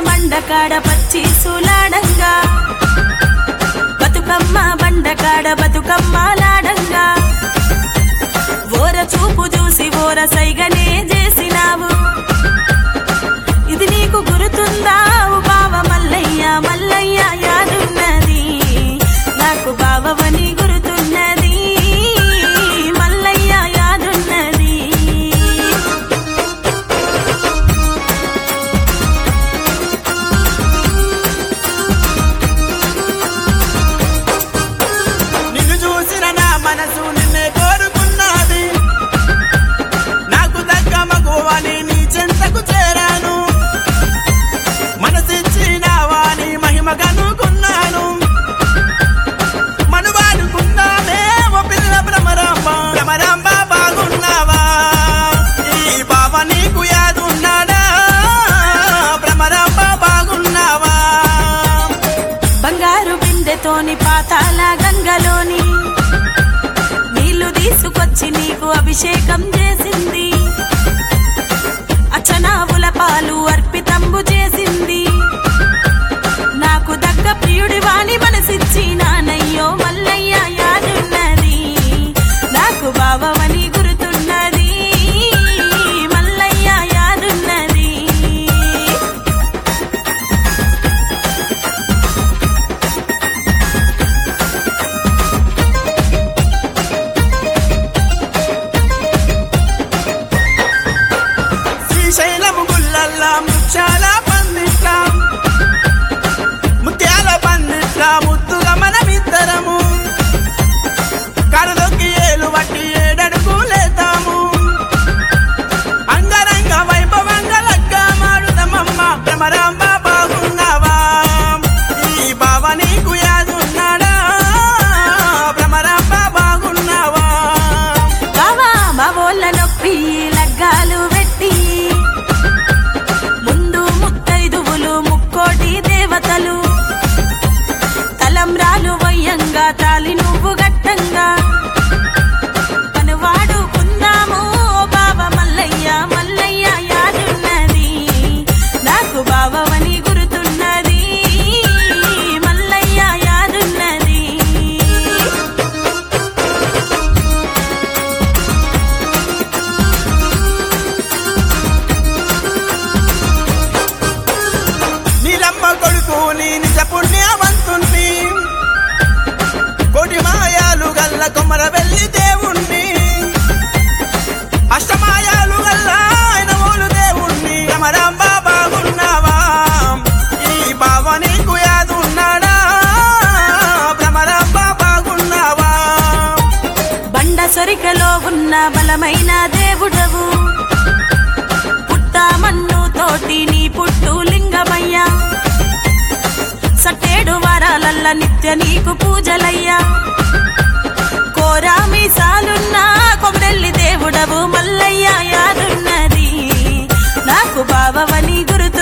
బండకాడ పచ్చి సులాడంగా బతుకమ్మ బండకాడ బతుకమ్మలాడంగా ఓర చూపు చూసి ఓర సైగనే చేసినావు ఇది నీకు గుర్తుందా ఓ బావ మల్లయ్య మల్లయ్య యాదున్నది నాకు బావవని గుర్తున్నది మల్లయ్య యాదున్నది నిన్ను చూసిన నా మనసు నిన్నే కోరుకున్నది నాకు తగ్గ మగువని నీ చెంతకు చేరాను మనసిచ్చినావా నీ మహిమ కనుకున్నాను మనువాడుకున్నామే ఓ పిల్ల భ్రమరాంబ భ్రమరాంబ బాగున్నావా ఈ బావ నీకు యాదున్నాడా భ్రమరాంబ బాగున్నావా బంగారు బిందెతోని పాతాల గంగలోని నీళ్లు తీసుకొచ్చి నీకు అభిషేకం చేసింది అచ్చనావుల పాలు అర్పితంబు చేసింది నాకు దగ్గ ప్రియుడి వాణి మనసిచ్చి నానయ్యో మల్లయ్య యాదున్నది నాకు బావవని గుర్తున్నది మల్లయ్య యాదున్నది శ్రీశైలము గుల్లల్లా ముత్యాల పందిట్ల ముత్యాల పందిట్ల ముద్దుగా మనమిద్దరము కరదొక్కి ఏలు బట్టి ఏడడుగులేతాము అంగరంగ వైభవంగా లగ్గ మాడుదమమ్మ భ్రమరాంబ బాగున్నావా ఈ బావ నీకు యాదున్నాడా భ్రమరాంబ బాగున్నావా బావా బావోళ్ళ నొప్పి లగ్గాలు పెట్టి ముందు ముత్తైదువులు ముక్కోటి దేవతలు తలంబ్రాలు వయ్యంగా తాలి నువ్వు గట్టంగా పనువాడుకుందాము బావ మల్లయ్య మల్లయ్య యాదున్నది నాకు బావవని గుర్తున్నది మల్లయ్య యాదున్నది నీలమ్మ కొడుకు నీ నిజ పుణ్యవంతుణ్ణి కోటి మాయాలు గల్ల కొమ్మర వెళ్ళి దేవుణ్ణి అష్టమాయాలు గల్ల ఆయన ఓలు దేవుణ్ణి రమరాంబ బాగున్నావా ఈ బావ నీకు యాదున్నాడా భ్రమరాంబ బాగున్నావా బండ సొరికలో ఉన్న బలమైన దేవుడవు పుట్ట మన్ను తోటి నీ పుట్టు లింగమయ్యా సట్టేడు వారాలల్ల నిత్య నీకు పూజలయ్యా కోరా మీసాలున్న కొమరెల్లి దేవుడవు మల్లయ్య యాదున్నది నాకు బావవని గుర్తు